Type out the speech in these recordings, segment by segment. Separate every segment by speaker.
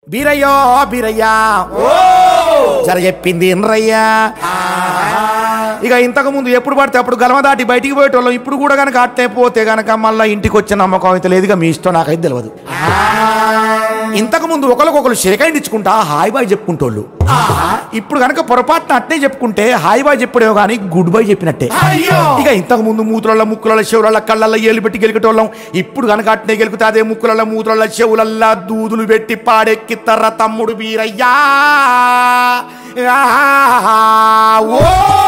Speaker 1: బీరయ్యో బీరయ్యా జర చెప్పింది ఇన్రయ్యా ఇక ఇంతకు ముందు ఎప్పుడు పడితే అప్పుడు గలమ దాటి బయటికి పోయేటోళ్ళం ఇప్పుడు కూడా కనుక అట్టే పోతే గనక మళ్ళీ ఇంటికి వచ్చే నమ్మకం అయితే లేదుగా మీ ఇష్టం నాకైతే తెలియదు ఇంతకు ముందు ఒకరికొకరు షేకాయిండ్ ఇచ్చుకుంటా హాయ్ బాయ్ చెప్పుకుంటోళ్ళు ఇప్పుడు గనక పొరపాటున అట్నే చెప్పుకుంటే హాయ్ బాయ్ చెప్పడేమో కానీ గుడ్ బై చెప్పినట్టే ఇక ఇంతకు ముందు మూతుల ముక్కుల చెవుల కళ్ళల్లో ఏలు పెట్టి గెలికటోళ్ళం ఇప్పుడు గనక అట్నే గెలుకుతే అదే ముక్కుల మూతుల చెవులల్లా దూదులు పెట్టి పాడెక్కిత్తర్ర తమ్ముడు బీరయ్యా ఆ, ఓ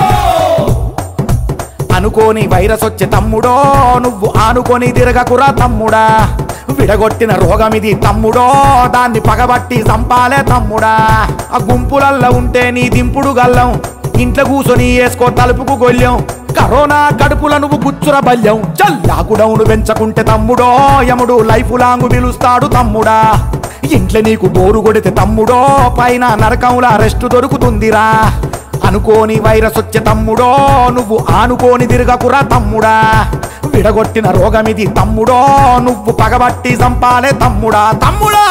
Speaker 1: అనుకోని వైరస్ వచ్చే తమ్ముడో నువ్వు ఆనుకొని తిరగకురా తమ్ముడా విడగొట్టిన రోగమిది తమ్ముడో దాన్ని పగబట్టి చంపాలే తమ్ముడా ఆ గుంపులల్లో ఉంటే నీ దింపుడు గల్లం ఇంట్లో కూసొని వేసుకో తలుపుకు గొల్లం కరోనా కడుపుల నువ్వు గుచ్చుర బల్యం చల్లాకుడౌను పెంచకుంటే తమ్ముడో యముడు లైఫ్ లాంగ్ పిలుస్తాడు తమ్ముడా ఇంట్లో నీకు బోరు కొడితే తమ్ముడో పైన నరకంలా రెస్ట్ దొరుకుతుందిరా అనుకోని వైరస్ వచ్చే తమ్ముడో నువ్వు ఆనుకోని తిరగకురా తమ్ముడా విడగొట్టిన రోగమిది తమ్ముడో నువ్వు పగబట్టి చంపాలే తమ్ముడా తమ్ముడా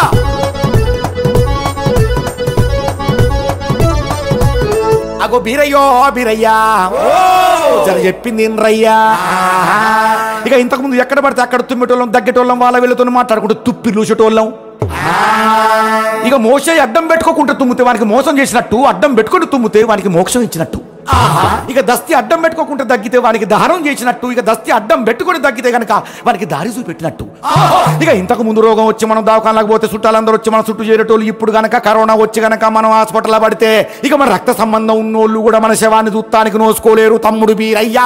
Speaker 1: అగో బీరయ్యో బీరయ్యా జర చెప్పింది ఇన్రయ్యా ఇక ఇంతకు ముందు ఎక్కడ పడితే అక్కడ తుమ్మెటోళ్ళం దగ్గటోళ్ళం వాళ్ళ వీళ్ళతో మాట్లాడుకుంటూ తుప్పి లూసేటోళ్ళం ఇక మోసే అడ్డం పెట్టుకోకుండా తుమ్మితే వానికి మోసం చేసినట్టు అడ్డం పెట్టుకుని తుమ్మితే వానికి మోక్షం ఇచ్చినట్టు ఇక దస్తి అడ్డం పెట్టుకోకుండా తగ్గితే వానికి దానం చేసినట్టు ఇక దస్తి అడ్డం పెట్టుకొని తగ్గితే గనక వానికి దారి చూపెట్టినట్టు ఇక ఇంతకు ముందు రోగం వచ్చి మనం దవాఖానలకు పోతే చుట్టాలందరూ వచ్చి మన చుట్టూ చేరేటోళ్ళు ఇప్పుడు గనక కరోనా వచ్చి గనక మనం హాస్పిటల్ పడితే ఇక మన రక్త సంబంధం ఉన్నోళ్ళు కూడా మన శవాన్ని చూత్తానికి నోసుకోలేరు తమ్ముడు బీరయ్యా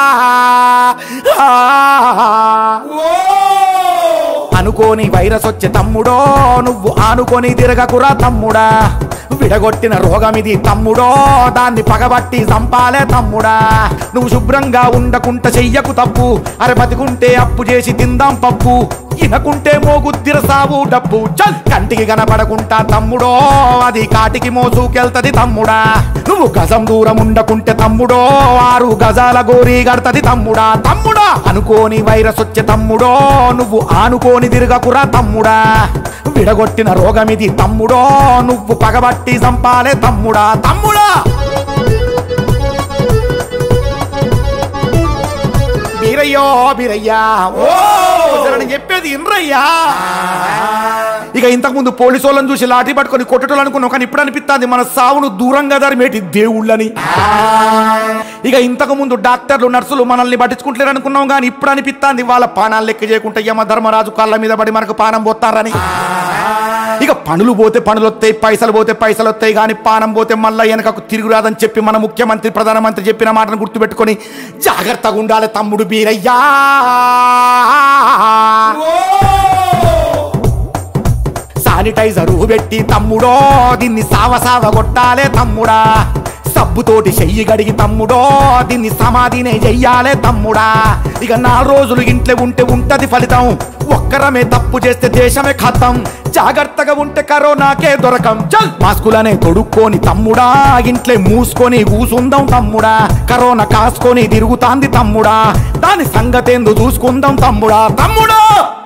Speaker 1: అనుకోని వైరస్ వచ్చే తమ్ముడో నువ్వు ఆనుకొని తిరగకురా తమ్ముడా విడగొట్టిన రోగమిది తమ్ముడో దాన్ని పగబట్టి చంపాలే తమ్ముడా నువ్వు శుభ్రంగా ఉండకుంట చెయ్యకు తప్పు అరే బతికుంటే అప్పు చేసి తిందాం పప్పు ఇనకుంటే మోగుద్దిర సావు డబ్బు చల్ కంటికి కనపడకుంటా తమ్ముడో అది కాటికి మోసుకెళ్తది తమ్ముడా నువ్వు గజం దూరం ఉండకుంటే తమ్ముడో ఆరు గజాల గోరీ గడతది తమ్ముడా తమ్ముడా అనుకోని వైరస్ వచ్చే తమ్ముడో నువ్వు ఆనుకోని తిరగకురా తమ్ముడా విడగొట్టిన రోగమిది తమ్ముడో నువ్వు పగబట్టి చంపాలే తమ్ముడా తమ్ముడా బీరయ్యో బీరయ్యా ఓ జర నేను చెప్పేది ఇన్రయ్యా ఇక ఇంతకు ముందు పోలీసు వాళ్ళని చూసి లాఠీ పట్టుకొని కొట్టటోళ్ళు అనుకున్నాం కానీ ఇప్పుడు అనిపిస్తుంది మన సావును దూరంగా దరిమేటి దేవుళ్ళని ఇక ఇంతకు ముందు డాక్టర్లు నర్సులు మనల్ని పట్టించుకుంటలేరు అనుకున్నాం కానీ ఇప్పుడు అనిపిస్తుంది వాళ్ళ పానాలు లెక్క చేయకుండా యమ ధర్మరాజు కాళ్ళ మీద పడి మనకు పానం పోతారని ఇక పనులు పోతే పనులు వస్తాయి పైసలు పోతే పైసలు వస్తాయి కానీ పానం పోతే మళ్ళీ వెనకకు తిరుగురాదని చెప్పి మన ముఖ్యమంత్రి ప్రధానమంత్రి చెప్పిన మాటను గుర్తుపెట్టుకొని జాగ్రత్తగా ఉండాలి తమ్ముడు బీరయ్యా శానిటైజర్ పెట్టి తమ్ముడో దీన్ని సావ సావ కొట్టాలే తమ్ముడా సబ్బుతోటి చెయ్యి గడిగి తమ్ముడో దీన్ని సమాధినే చెయ్యాలే తమ్ముడా ఇక నాలుగు రోజులు ఇంట్లో ఉంటే ఉంటది ఫలితం ఒక్కరమే తప్పు చేస్తే దేశమే ఖతం జాగ్రత్తగా ఉంటే కరోనాకే దొరకం చల్ మాస్కులనే తొడుక్కొని తమ్ముడా ఇంట్లో మూసుకొని కూసుందాం తమ్ముడా కరోనా కాసుకొని తిరుగుతాంది తమ్ముడా దాని సంగతేందు చూసుకుందాం తమ్ముడా తమ్ముడా